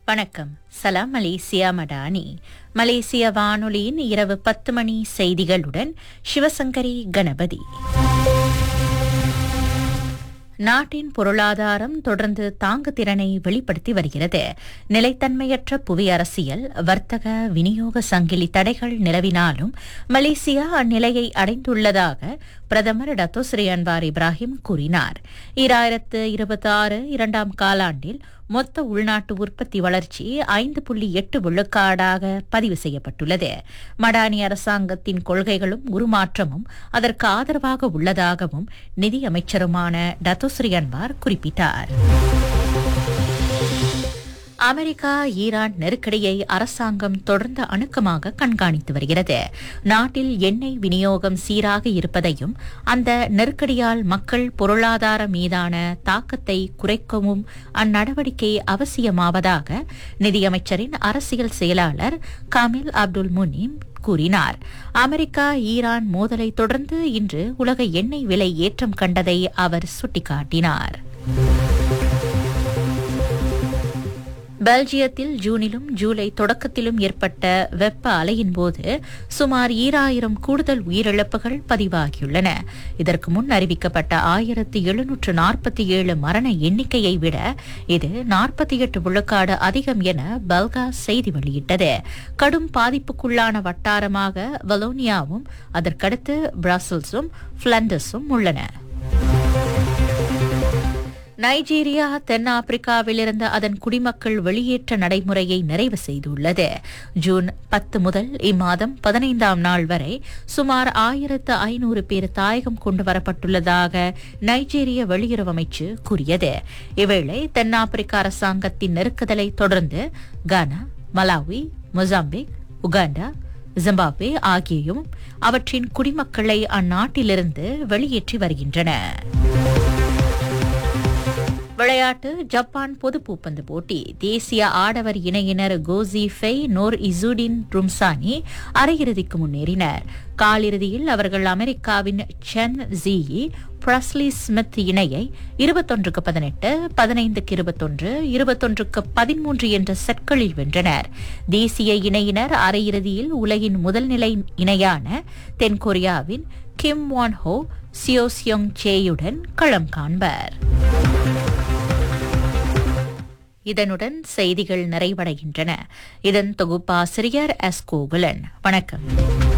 வணக்கம் சலாம் மலேசியா மடானி மலேசிய வானொலியின் இரவு பத்து மணி செய்திகளுடன் சிவசங்கரி கணபதி நாட்டின் பொருளாதாரம் தொடர்ந்து தாங்கு திறனை வெளிப்படுத்தி வருகிறது நிலைத்தன்மையற்ற புவி அரசியல் வர்த்தக விநியோக சங்கிலி தடைகள் நிலவினாலும் மலேசியா அந்நிலையை அடைந்துள்ளதாக பிரதமர் டத்தோ ஸ்ரீ அன்வார் இப்ராஹிம் கூறினார் ஈராயிரத்து இருபத்தி ஆறு இரண்டாம் காலாண்டில் மொத்த உள்நாட்டு உற்பத்தி வளர்ச்சி ஐந்து புள்ளி எட்டு விழுக்காடாக பதிவு செய்யப்பட்டுள்ளது மடானி அரசாங்கத்தின் கொள்கைகளும் உருமாற்றமும் அதற்கு ஆதரவாக உள்ளதாகவும் நிதியமைச்சருமான டத்தோஸ்ரீ அன்வார் குறிப்பிட்டார் அமெரிக்கா ஈரான் நெருக்கடியை அரசாங்கம் தொடர்ந்து அணுக்கமாக கண்காணித்து வருகிறது நாட்டில் எண்ணெய் விநியோகம் சீராக இருப்பதையும் அந்த நெருக்கடியால் மக்கள் பொருளாதார மீதான தாக்கத்தை குறைக்கவும் அந்நடவடிக்கை அவசியமாவதாக நிதியமைச்சரின் அரசியல் செயலாளர் காமில் அப்துல் முனீம் கூறினார் அமெரிக்கா ஈரான் மோதலை தொடர்ந்து இன்று உலக எண்ணெய் விலை ஏற்றம் கண்டதை அவர் சுட்டிக்காட்டினார் பெல்ஜியத்தில் ஜூனிலும் ஜூலை தொடக்கத்திலும் ஏற்பட்ட வெப்ப அலையின் போது சுமார் ஈராயிரம் கூடுதல் உயிரிழப்புகள் பதிவாகியுள்ளன இதற்கு முன் அறிவிக்கப்பட்ட ஆயிரத்து எழுநூற்று நாற்பத்தி ஏழு மரண எண்ணிக்கையை விட இது நாற்பத்தி எட்டு விழுக்காடு அதிகம் என பல்கா செய்தி வெளியிட்டது கடும் பாதிப்புக்குள்ளான வட்டாரமாக வலோனியாவும் அதற்கடுத்து பிரசல்ஸும் பிளண்டஸும் உள்ளன நைஜீரியா தென்னாப்பிரிக்காவிலிருந்து அதன் குடிமக்கள் வெளியேற்ற நடைமுறையை நிறைவு செய்துள்ளது ஜூன் பத்து முதல் இம்மாதம் பதினைந்தாம் நாள் வரை சுமார் ஆயிரத்து ஐநூறு பேர் தாயகம் கொண்டு வரப்பட்டுள்ளதாக நைஜீரிய வெளியுறவு அமைச்சு கூறியது இவ்வேளை தென்னாப்பிரிக்க அரசாங்கத்தின் நெருக்குதலை தொடர்ந்து Ghana Malawi Mozambique Uganda Zimbabwe ஆகியும் அவற்றின் குடிமக்களை அந்நாட்டிலிருந்து வெளியேற்றி வருகின்றன விளையாட்டு ஜப்பான் பொது பூப்பந்து போட்டி தேசிய ஆடவர் இணையினர் கோசி ஃபெய் நோர் இசுடின் ரும்சானி அரையிறுதிக்கு முன்னேறினர் காலிறுதியில் அவர்கள் அமெரிக்காவின் சென் ஜியி பிரஸ்லி ஸ்மித் இணையை இருபத்தொன்றுக்கு பதினெட்டு பதினைந்துக்கு இருபத்தொன்று இருபத்தொன்றுக்கு பதிமூன்று என்ற செட்களில் வென்றனர் தேசிய இணையினர் அரையிறுதியில் உலகின் முதல் நிலை இணையான தென்கொரியாவின் கிம் வான் ஹோ சியோசியோங் சேயுடன் களம் காண்பர் இதனுடன் செய்திகள் நிறைவடைகின்றன இதன் தொகுப்பாசிரியர் எஸ் கோகுலன் வணக்கம்